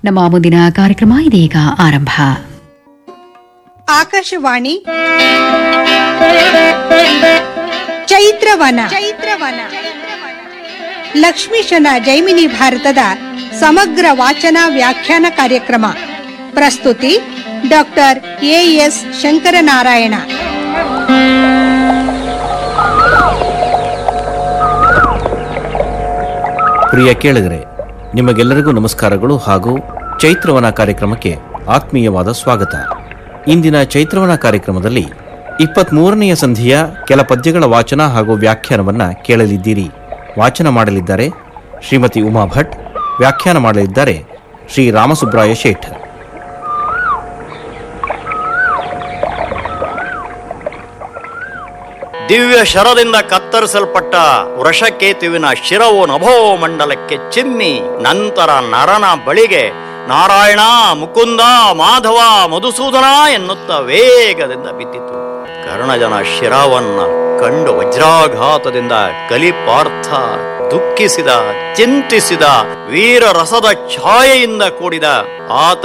ನಮ್ಮ ಮುಂದಿನ ಕಾರ್ಯಕ್ರಮ ಇದೀಗ ಆರಂಭ ಆಕಾಶವಾಣಿ ಚೈತ್ರವನ ಚೈತ್ರವನ ಲಕ್ಷ್ಮೀಶನ ಜೈಮಿನಿ ಭಾರತದ ಸಮಗ್ರ ವಾಚನ ವ್ಯಾಖ್ಯಾನ ಕಾರ್ಯಕ್ರಮ ಪ್ರಸ್ತುತಿ ಡಾಕ್ಟರ್ ಎಎಸ್ ಶಂಕರನಾರಾಯಣ ಪ್ರಿಯ ಕೇಳಿದರೆ ನಿಮಗೆಲ್ಲರಿಗೂ ನಮಸ್ಕಾರಗಳು ಹಾಗೂ ಚೈತ್ರವನ ಕಾರ್ಯಕ್ರಮಕ್ಕೆ ಆತ್ಮೀಯವಾದ ಸ್ವಾಗತ ಇಂದಿನ ಚೈತ್ರವನ ಕಾರ್ಯಕ್ರಮದಲ್ಲಿ ಇಪ್ಪತ್ಮೂರನೆಯ ಸಂಧಿಯ ಕೆಲ ಪದ್ಯಗಳ ವಾಚನ ಹಾಗೂ ವ್ಯಾಖ್ಯಾನವನ್ನ ಕೇಳಲಿದ್ದೀರಿ ವಾಚನ ಮಾಡಲಿದ್ದಾರೆ ಶ್ರೀಮತಿ ಉಮಾ ಭಟ್ ವ್ಯಾಖ್ಯಾನ ಮಾಡಲಿದ್ದಾರೆ ಶ್ರೀ ರಾಮಸುಬ್ರಾಯ ಶೇಠ್ ದಿವ್ಯ ಶರದಿಂದ ಕತ್ತರಿಸಲ್ಪಟ್ಟ ವೃಷಕೇತುವಿನ ಶಿರವು ನಭೋ ಮಂಡಲಕ್ಕೆ ಚಿಮ್ಮಿ ನಂತರ ನರನ ಬಳಿಗೆ ನಾರಾಯಣ ಮುಕುಂದ ಮಾಧವ ಮಧುಸೂದನ ಎನ್ನುತ್ತ ವೇಗದಿಂದ ಬಿದ್ದಿತು ಕರ್ಣಜನ ಶಿರವನ್ನ ಕಂಡು ವಜ್ರಾಘಾತದಿಂದ ಕಲಿಪಾರ್ಥ ದುಃಖಿಸಿದ ಚಿಂತಿಸಿದ ವೀರ ರಸದ ಛಾಯೆಯಿಂದ ಕೂಡಿದ ಆತ